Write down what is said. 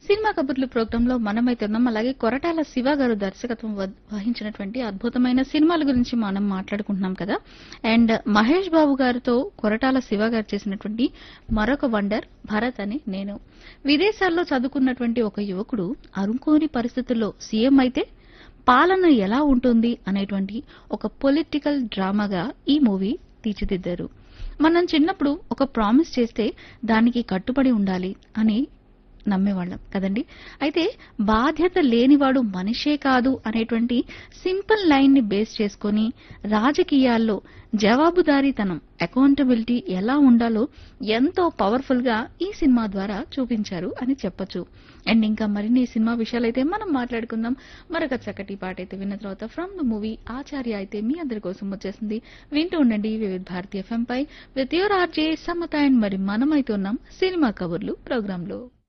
cinema కబుర్లు programme లో మనమైతే ఉన్నాం అలాగే కొరటాల శివ గారు దర్శకత్వం వ- వహించినటువంటి అద్భుతమైన సినిమాల గురించి మనం మాట్లాడుకుంటున్నాం కదా అండ్ మహేష్ బాబు గారితో కొరటాల శివ గారు చేసినటువంటి మరొక వండర్ భరత్ అని నేను విదేశాల్లో చదువుకున్నటువంటి ఒక యువకుడు అరుంకోని పరిస్థితుల్లో సీఎం అయితే పాలన ఎలా ఉంటుంది అనేటువంటి ఒక పొలిటికల్ డ్రామాగా ఈ మూవీ తీర్చిదిద్దారు మనం చిన్నప్పుడు ఒక ప్రామిస్ చేస్తే దానికి కట్టుబడి ఉండాలి అని నమ్మేవాళ్ళం కదండి అయితే బాధ్యత లేనివాడు మనిషే కాదు అనేటువంటి సింపుల్ లైన్ ని బేస్ చేసుకొని రాజకీయాల్లో జవాబుదారీతనం అకౌంటబిలిటీ ఎలా ఉండాలో ఎంతో పవర్ఫుల్ గా ఈ సినిమా ద్వారా చూపించారు అని చెప్పొచ్చు అండ్ ఇంకా మరిన్ని సినిమా విషయాలైతే మనం మాట్లాడుకుందాం మరొక చక్కటి పాట అయితే విన్న తర్వాత ఫ్రమ్ ద మూవీ ఆచార్య అయితే మీ అందరి కోసం వచ్చేసింది వింటూ ఉండండి వివిధ భారతీయ ఎఫ్ఎం పై with your RJ Samata and మరి మనమైతే ఉన్నాం సినిమా కబుర్లు ప్రోగ్రామ్ లో